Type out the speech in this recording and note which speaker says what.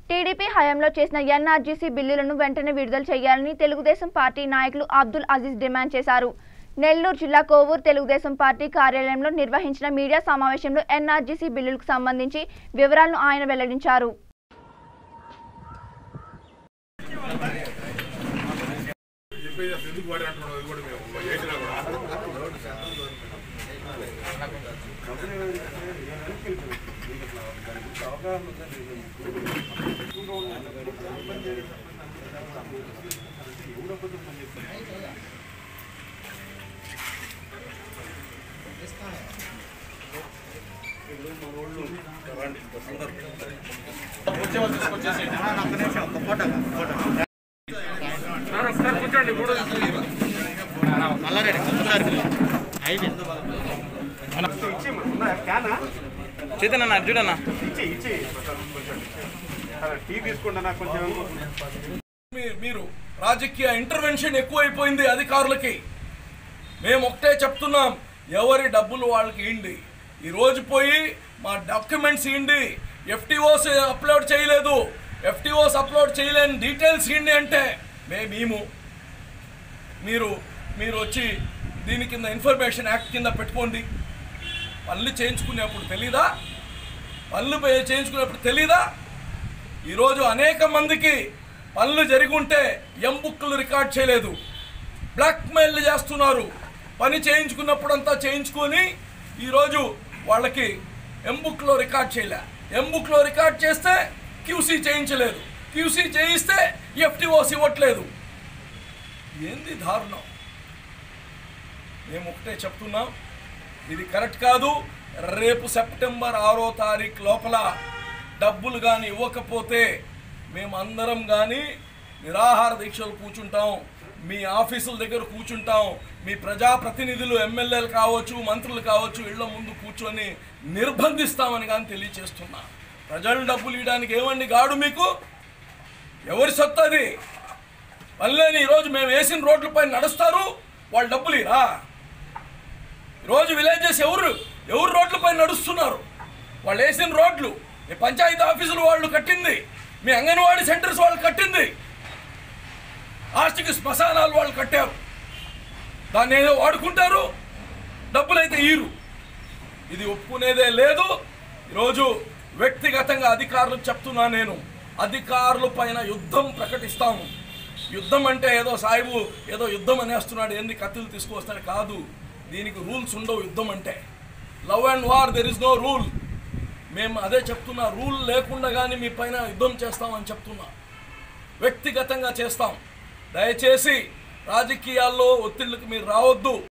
Speaker 1: TDP హయాంలో చేసిన NRGC బిల్లులను వెంటనే విడుదల చేయాలని తెలుగుదేశం పార్టీ నాయకులు అబ్దుల్ అజీజ్ డిమాండ్ చేశారు నెల్లూరు జిల్లా కోవూరు తెలుగుదేశం పార్టీ కార్యాలయంలో నిర్వహించిన మీడియా సమావేశంలో ఎన్ఆర్జీసీ బిల్లులకు సంబంధించి వివరాలను ఆయన వెల్లడించారు
Speaker 2: చెప్పేది అసలు ఎందుకు వాడి అంటున్నాడు అది కూడా మేము చేసినా కూడా
Speaker 3: చేతనన్నా చూడన్నా
Speaker 2: ఇచ్చి ఇచ్చి కొంచెం టీ తీసుకుంటా నాకు కొంచెం
Speaker 4: మీ- మీరు రాజకీయ ఇంటర్వెన్షన్ ఎక్కువైపోయింది అధికారులకి మేము ఒకటే చెప్తున్నాం ఎవరి డబ్బులు వాళ్ళకి ఇవ్వండి ఈ రోజు పోయి మా డాక్యుమెంట్స్ ఇవ్వండి ఎఫ్టీఓస్ అప్లోడ్ చేయలేదు ఎఫ్టీఓస్ అప్లోడ్ చేయలేని డీటెయిల్స్ ఇవ్వండి అంటే మేము మీరు మీరు వచ్చి దీని కింద ఇన్ఫర్మేషన్ యాక్ట్ కింద పెట్టుకోండి పనులు చేయించుకునేప్పుడు తెలీదా పనులు పే- చేయించుకునేప్పుడు తెలీదా ఈరోజు అనేక మందికి పనులు జరిగి ఉంటే ఎం బుక్లు రికార్డ్ చేయలేదు బ్లాక్మెయిల్ చేస్తున్నారు పని చేయించుకున్నప్పుడంతా చేయించుకొని ఈరోజు వాళ్ళకి ఎం బుక్లో రికార్డ్ చేయలే ఎం బుక్లో రికార్డ్ చేస్తే క్యూసీ చేయించలేదు క్యూసీ చేయిస్తే ఎఫ్టీఓస్ ఇవ్వట్లేదు ఏంది దారుణం మేము ఒకటే చెప్తున్నాం ఇది కరెక్ట్ కాదు రేపు సెప్టెంబర్ ఆరో తారీఖు లోపల డబ్బులు కానీ ఇవ్వకపోతే మేమందరం కానీ నిరాహార దీక్షలు కూర్చుంటాం మీ ఆఫీసుల దగ్గర కూర్చుంటాం మీ ప్రజాప్రతినిధులు ఎమ్మెల్యేలు కావచ్చు మంత్రులు కావచ్చు ఇళ్ల ముందు కూర్చొని నిర్బంధిస్తామని కానీ తెలియచేస్తున్నా ప్రజలు డబ్బులు ఇవ్వడానికి ఏమండి గాడు మీకు ఎవరి సొత్తు అది మళ్ళీ ఈరోజు మేము వేసిన రోడ్లపై నడుస్తారు వాళ్ళు డబ్బులు ఇరా రోజు విలేజెస్ ఎవరు ఎవరు రోడ్లపై నడుస్తున్నారు వాళ్ళు వేసిన రోడ్లు మీ పంచాయతీ ఆఫీసులు వాళ్ళు కట్టింది మీ అంగన్వాడీ సెంటర్స్ వాళ్ళు కట్టింది ఆస్తికి శ్మశానాలు వాళ్ళు కట్టారు దాన్ని ఏదో వాడుకుంటారు డబ్బులు అయితే ఈరు ఇది ఒప్పుకునేదే లేదు ఈరోజు వ్యక్తిగతంగా అధికారులకు చెప్తున్నా నేను అధికారుల పైన యుద్ధం ప్రకటిస్తాము యుద్ధం అంటే ఏదో సాయిబు ఏదో యుద్ధం అనేస్తున్నాడు ఏంది కత్తులు తీసుకొస్తాడు కాదు దీనికి రూల్స్ ఉండవు యుద్ధం అంటే love and war there is no rule మేము అదే చెప్తున్నా రూల్ లేకుండా కానీ మీ పైన యుద్ధం చేస్తామని చెప్తున్నా వ్యక్తిగతంగా చేస్తాం దయచేసి రాజకీయాల్లో ఒత్తిళ్ళకి మీరు రావద్దు